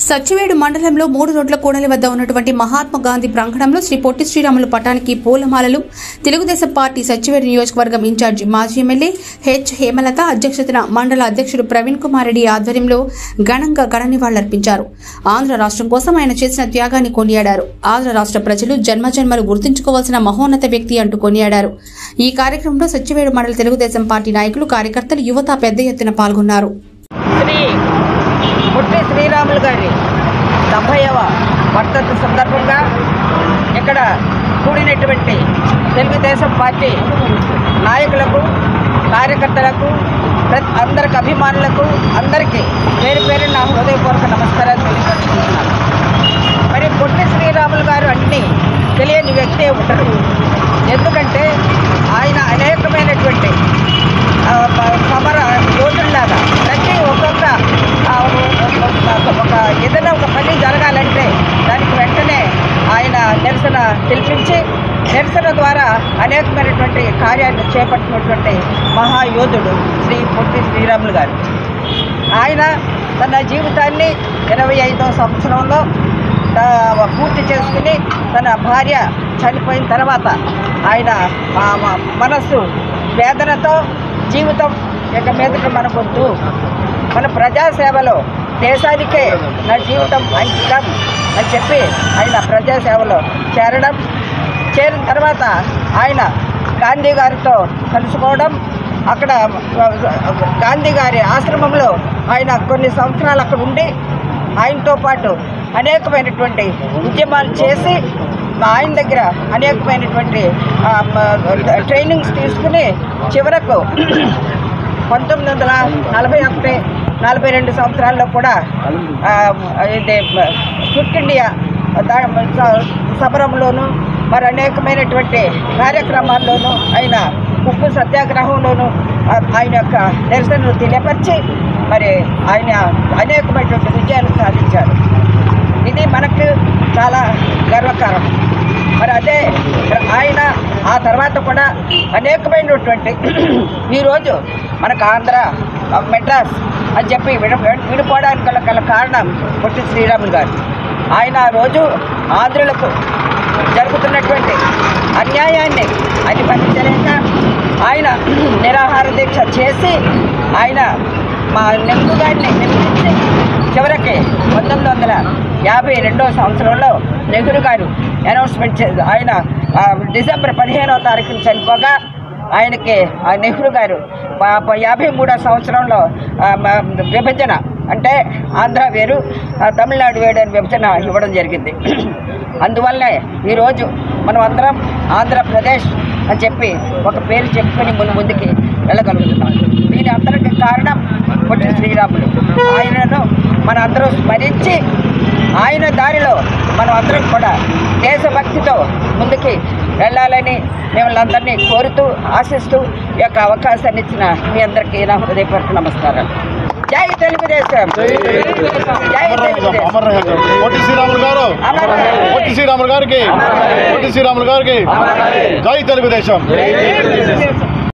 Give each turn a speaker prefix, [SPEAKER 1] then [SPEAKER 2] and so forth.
[SPEAKER 1] సచ్చివేడు మండలంలో మూడు రోడ్ల కూడలి వద్ద ఉన్నటువంటి మహాత్మా గాంధీ ప్రాంగణంలో శ్రీ పొట్టి శ్రీరాములు పటానికి పూలమాలలు తెలుగుదేశం పార్టీ సచ్చివేడు నియోజకవర్గం ఇన్ఛార్జి మాజీ ఎమ్మెల్యే హెచ్ హేమలత అధ్యక్షతన మండల అధ్యక్షుడు ప్రవీణ్ కుమార్ రెడ్డి ఆధ్వర్యంలో ఘనంగా ఘన నివాళులర్పించారు ఆంధ్ర రాష్ట్రం కోసం ఆయన చేసిన త్యాగాన్ని కొనియాడారు ఆంధ్ర రాష్ట్ర ప్రజలు జన్మజన్మలు గుర్తుంచుకోవాల్సిన మహోన్నత వ్యక్తి అంటూ కొనియాడారు ఈ కార్యక్రమంలో సచ్చివేడు మండల తెలుగుదేశం పార్టీ నాయకులు కార్యకర్తలు యువత పెద్ద ఎత్తున పాల్గొన్నారు
[SPEAKER 2] శ్రీ పుట్టి శ్రీరాములు గారి డెబ్భైవ వర్ధంతి సందర్భంగా ఇక్కడ కూడినటువంటి తెలుగుదేశం పార్టీ నాయకులకు కార్యకర్తలకు ప్రతి అందరికి అభిమానులకు అందరికీ పేరు పేరు నా హృదయపూర్వక నమస్కారాలు తెలియపరుచుకుంటున్నాను మరి పొట్టి శ్రీరాములు గారు అన్ని తెలియని వ్యక్తే ఉంటారు ఎందుకంటే ఆయన అనేకమైనటువంటి ఆ, ప- సమర యోధుల్లాగా ప్రతి ఒక్కొక్క ఆ, ఒక- ఒక ఏదైనా ఒక పని జరగాలంటే దానికి వెంటనే ఆయన నిరసన పిలిపించి నిరసన ద్వారా అనేకమైనటువంటి కార్యాలను చేపట్టినటువంటి మహాయోధుడు శ్రీ పొట్టి శ్రీరాములు గారు ఆయన తన జీవితాన్ని ఇరవై ఐదో సంవత్సరంలో ఆ, పూర్తి చేసుకుని తన భార్య చనిపోయిన తర్వాత ఆయన ఆ, మ- మనస్సు వేదనతో జీవితం ఇక మీదట మనకొద్దు మన ప్రజాసేవలో దేశానికే నా జీవితం అంకితం అని చెప్పి ఆయన ప్రజాసేవలో చేరడం చేరిన తర్వాత ఆయన గాంధీ గారితో కలుసుకోవడం అక్కడ గాంధీ గారి ఆశ్రమంలో ఆయన కొన్ని సంవత్సరాలు అక్కడ ఉండి ఆయనతో పాటు అనేకమైనటువంటి ఉద్యమాలు చేసి మా ఆయన దగ్గర అనేకమైనటువంటి ఆ, మ- ట్రైనింగ్స్ తీసుకుని చివరకు పంతొమ్మిది వందల నలభై ఒకటి నలభై రెండు సంవత్సరాల్లో కూడా ఆ, ఇది క్విట్ ఇండియా దా- స- సమరంలోను మరి అనేకమైనటువంటి కార్యక్రమాల్లోనూ ఆయన ఉప్పు సత్యాగ్రహంలోనూ ఆ- ఆయన యొక్క నిరసనలు తెలియపరిచి మరి ఆయన అనేకమైనటువంటి విజయాలు సాధించారు ఇది మనకు చాలా గర్వకారం మరి అదే ఆయన ఆ తర్వాత కూడా అనేకమైనటువంటి ఈరోజు మనకు ఆంధ్ర ఆ, మెడ్రాస్ అని చెప్పి విడ విడిపోవడానికి గల గల కారణం పొట్టి శ్రీరాములు గారు ఆయన ఆ రోజు ఆంధ్రులకు జరుగుతున్నటువంటి అన్యాయాన్ని అది భరించలేక ఆయన నిరాహార దీక్ష చేసి ఆయన మా నెహ్రూ గారిని నిలిపించి చివరికి పంతొమ్మిది వందల యాభై రెండో సంవత్సరంలో నెహ్రూ గారు అనౌన్స్మెంట్ చే ఆయన ఆ, డిసెంబర్ పదిహేనవ తారీఖున చనిపోగా ఆయనకి ఆ నెహ్రూ గారు ప- ప- యాభై మూడో సంవత్సరంలో ఆ, మ- విభజన అంటే ఆంధ్ర వేరు ఆ, తమిళనాడు వేరు అని విభజన ఇవ్వడం జరిగింది అందువల్లే ఈరోజు మనం అందరం ఆంధ్రప్రదేశ్ అని చెప్పి ఒక పేరు చెప్పుకొని ముందు ముందుకి వెళ్ళగలుగుతున్నాం దీని అందరికి కారణం పొట్టి శ్రీరాములు ఆయనను మన అందరూ స్మరించి ఆయన దారిలో మనం అందరం కూడా దేశభక్తితో ముందుకి వెళ్ళాలని మిమ్మల్ని అందరినీ కోరుతూ ఆశిస్తూ ఈ యొక్క అవకాశాన్ని ఇచ్చిన మీ అందరికీ నా హృదయపూర్వక నమస్కారాలు జై తెలుగుదేశం జై తెలుగుదేశం
[SPEAKER 3] పొట్టి శ్రీరాములు గారు
[SPEAKER 2] అమర్
[SPEAKER 3] పొట్టి శ్రీరాములు గారికి పొట్టి శ్రీరాములు గారికి జై తెలుగుదేశం
[SPEAKER 2] జై తెలుగుదేశం